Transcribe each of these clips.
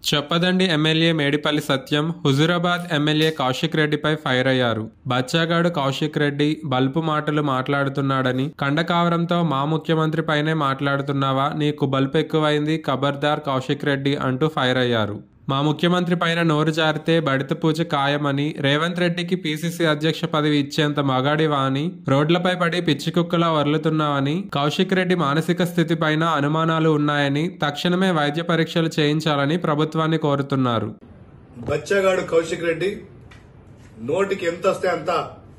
చెప్పదండి MLA Medipalli Satyam Huzurabad MLA Kaushik రెడ్డిపై fire అయ్యారు బచ్చాగాడు కౌశిక్ రెడ్డి బల్పు మాటలు మాట్లాడుతున్నాడని కండకావరంతో మా ముఖ్యమంత్రి పైనే మాట్లాడుతున్నావా నీకు బల్పు ఎక్కువైంది ఖబర్దార్ కౌశిక్ రెడ్డి అంటూ ఫైర్ అయ్యారు మా ముఖ్యమంత్రి పైన నోరు జారితే బడిత పూజ ఖాయమని రేవంత్ రెడ్డికి పీసీసీ అధ్యక్ష పదవి ఇచ్చేంత మగాడివా అని రోడ్లపై పడి పిచ్చి కుక్కలా వరులుతున్నావని కౌశిక్ రెడ్డి మానసిక స్థితి పైన అనుమానాలు ఉన్నాయని తక్షణమే వైద్య పరీక్షలు చేయించాలని ప్రభుత్వాన్ని కోరుతున్నారు బచ్చగాడు కౌశిక్ రెడ్డి నోటికి ఎంత వస్తే అంత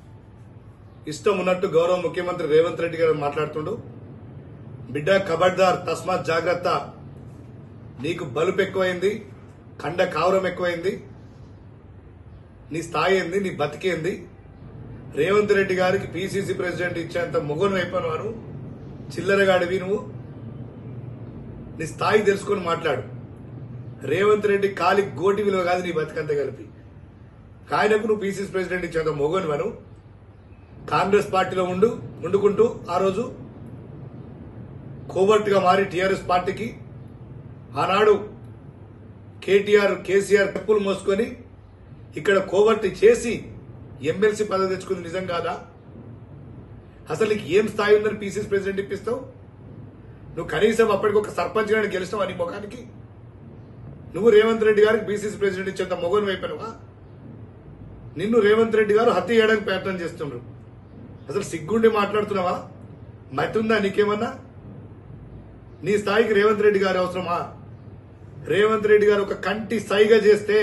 ఇష్టం ఉన్నట్టు గౌరవ ముఖ్యమంత్రి రేవంత్ రెడ్డి గారు మాట్లాడుతుండు బిడ్డ కబడ్దార్ తస్మాత్ జాగ్రత్త నీకు బలుపు ఎక్కువైంది కండ కావరం ఎక్కువైంది నీ స్థాయి ఏంది నీ బతికేంది రేవంత్ రెడ్డి గారికి పిసిసి ప్రెసిడెంట్ ఇచ్చేంత మొగను అయిపోయిన వారు చిల్లరగాడివి నువ్వు నీ స్థాయి తెలుసుకొని మాట్లాడు రేవంత్ రెడ్డి కాలి గోటి విలువ కాదు నీ బతికంతా కలిపి ఆయనకు నువ్వు పీసీసీ ప్రెసిడెంట్ ఇచ్చేంత మొగను వను కాంగ్రెస్ పార్టీలో ఉండు ఉండుకుంటూ ఆ రోజు కోవర్ట్గా మారి టీఆర్ఎస్ పార్టీకి ఆనాడు కేటీఆర్ కేసీఆర్ చెప్పులు మోసుకొని ఇక్కడ కోవర్ట్ చేసి ఎమ్మెల్సీ పదవి తెచ్చుకుంది నిజం కాదా అసలు నీకు ఏం స్థాయి ఉందని పీసీసీ ప్రెసిడెంట్ ఇప్పిస్తావు నువ్వు కనీసం అప్పటికి ఒక సర్పంచ్ గారిని గెలుస్తావా నీ ముఖానికి నువ్వు రేవంత్ రెడ్డి గారికి బీసీసీ ప్రెసిడెంట్ ఇచ్చేంత మొగను వైపోయినవా నిన్ను రేవంత్ రెడ్డి గారు హత్య చేయడానికి ప్రయత్నం చేస్తున్నారు అసలు సిగ్గుండి మాట్లాడుతున్నావా మతి ఉందా నీకేమన్నా నీ స్థాయికి రేవంత్ రెడ్డి గారు అవసరమా రేవంత్ రెడ్డి గారు ఒక కంటి సైగ చేస్తే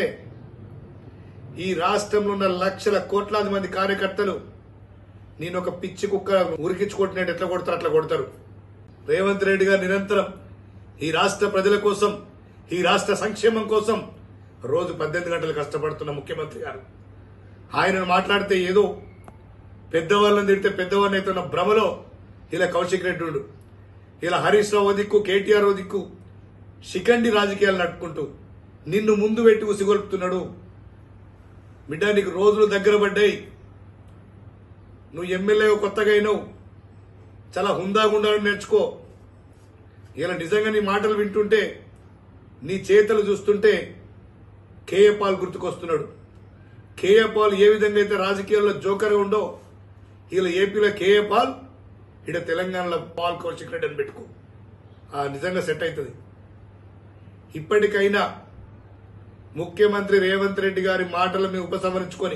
ఈ రాష్ట్రంలో ఉన్న లక్షల కోట్లాది మంది కార్యకర్తలు నేను ఒక పిచ్చి కుక్క ఉరికించుకుంటున్నట్టు ఎట్లా కొడతారు అట్లా కొడతారు రేవంత్ రెడ్డి గారు నిరంతరం ఈ రాష్ట్ర ప్రజల కోసం ఈ రాష్ట్ర సంక్షేమం కోసం రోజు పద్దెనిమిది గంటలు కష్టపడుతున్న ముఖ్యమంత్రి గారు ఆయనను మాట్లాడితే ఏదో పెద్దవాళ్ళని తిడితే పెద్దవాళ్ళని అయితే ఉన్న భ్రమలో ఇలా కౌశిక్ రెడ్డి ఉండు ఇలా హరీష్ రావు ఓ దిక్కు కేటీఆర్ ఓ దిక్కు శిఖండి రాజకీయాలు నడుపుకుంటూ నిన్ను ముందు పెట్టి ఉసిగొల్పుతున్నాడు బిడ్డ నీకు రోజులు దగ్గర పడ్డాయి నువ్వు ఎమ్మెల్యే కొత్తగా అయినావు చాలా హుందాగుండా నేర్చుకో ఇలా నిజంగా నీ మాటలు వింటుంటే నీ చేతలు చూస్తుంటే కేఏ పాల్ గుర్తుకొస్తున్నాడు కేఏ పాల్ ఏ విధంగా అయితే రాజకీయాల్లో జోకర్ ఉండో ఇలా ఏపీలో కేఏ పాల్ ఇక్కడ తెలంగాణలో పాల్ కౌశిక్ రెడ్డి అని పెట్టుకో ఆ నిజంగా సెట్ అవుతుంది ఇప్పటికైనా ముఖ్యమంత్రి రేవంత్ రెడ్డి గారి మాటలను ఉపసంహరించుకొని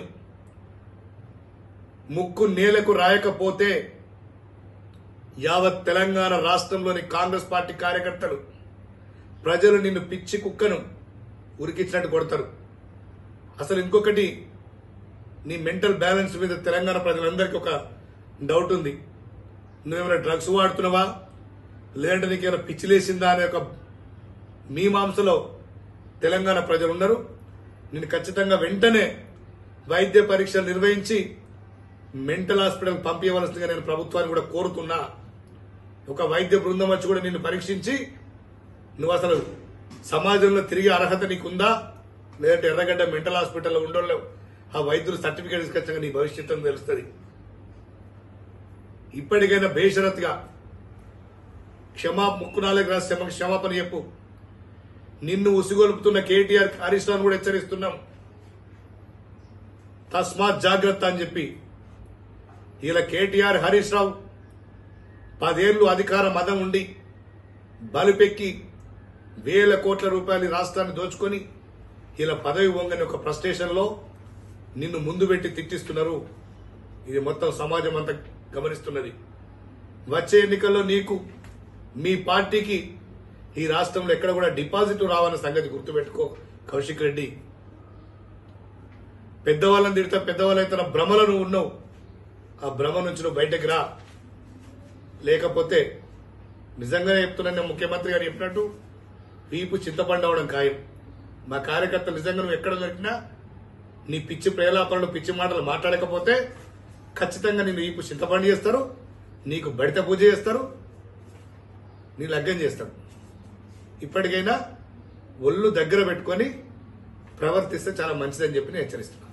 ముక్కు నేలకు రాయకపోతే యావత్ తెలంగాణ రాష్ట్రంలోని కాంగ్రెస్ పార్టీ కార్యకర్తలు ప్రజలు నిన్ను పిచ్చి కుక్కను ఉరికించినట్టు కొడతారు అసలు ఇంకొకటి నీ మెంటల్ బ్యాలెన్స్ మీద తెలంగాణ ప్రజలందరికీ ఒక డౌట్ ఉంది నువ్వేమైనా డ్రగ్స్ వాడుతున్నావా లేదంటే నీకేమైనా పిచ్చిలేసిందా అనే ఒక మీమాంసలో తెలంగాణ ప్రజలు ఉన్నారు నేను ఖచ్చితంగా వెంటనే వైద్య పరీక్షలు నిర్వహించి మెంటల్ హాస్పిటల్ పంపించవలసిందిగా నేను ప్రభుత్వాన్ని కూడా కోరుతున్నా ఒక వైద్య బృందం వచ్చి కూడా నిన్ను పరీక్షించి నువ్వు అసలు సమాజంలో తిరిగే అర్హత నీకుందా లేదంటే ఎర్రగడ్డ మెంటల్ హాస్పిటల్లో ఉండలేవు ఆ వైద్యులు సర్టిఫికేట్ తీసుకొచ్చాక నీ భవిష్యత్తు అని తెలుస్తుంది ఇప్పటికైనా బేషరత్గా క్షమా ముక్కు నాలుగు రాసి క్షమ క్షమాపణ చెప్పు నిన్ను ఉసిగొలుపుతున్న కేటీఆర్ హరీష్ రావును కూడా హెచ్చరిస్తున్నాం తస్మాత్ జాగ్రత్త అని చెప్పి ఇలా కేటీఆర్ హరీష్ రావు పదేళ్లు అధికార మదం ఉండి బలిపెక్కి వేల కోట్ల రూపాయలు ఈ రాష్ట్రాన్ని దోచుకొని ఇలా పదవి వంగని ఒక ఫ్రస్ట్రేషన్లో నిన్ను ముందు పెట్టి తిట్టిస్తున్నారు ఇది మొత్తం సమాజం అంతా గమనిస్తున్నది వచ్చే ఎన్నికల్లో నీకు మీ పార్టీకి ఈ రాష్ట్రంలో ఎక్కడ కూడా డిపాజిట్ రావన్న సంగతి గుర్తుపెట్టుకో కౌశిక్ రెడ్డి పెద్దవాళ్ళని తిడితే పెద్దవాళ్ళైతే నా భ్రమలో నువ్వు ఉన్నావు ఆ భ్రమ నుంచి నువ్వు బయటకు రా లేకపోతే నిజంగానే చెప్తున్నాను నేను ముఖ్యమంత్రి గారు చెప్పినట్టు వీపు చింతపండు అవడం ఖాయం మా కార్యకర్తలు నిజంగా నువ్వు ఎక్కడ దొరికినా నీ పిచ్చి ప్రేలాపనలు పిచ్చి మాటలు మాట్లాడకపోతే ఖచ్చితంగా నేను వీపు చింతపండు చేస్తారు నీకు బడిత పూజ చేస్తారు నీ లగ్గం చేస్తారు ఇప్పటికైనా ఒళ్ళు దగ్గర పెట్టుకొని ప్రవర్తిస్తే చాలా మంచిదని చెప్పి నేను హెచ్చరిస్తున్నాను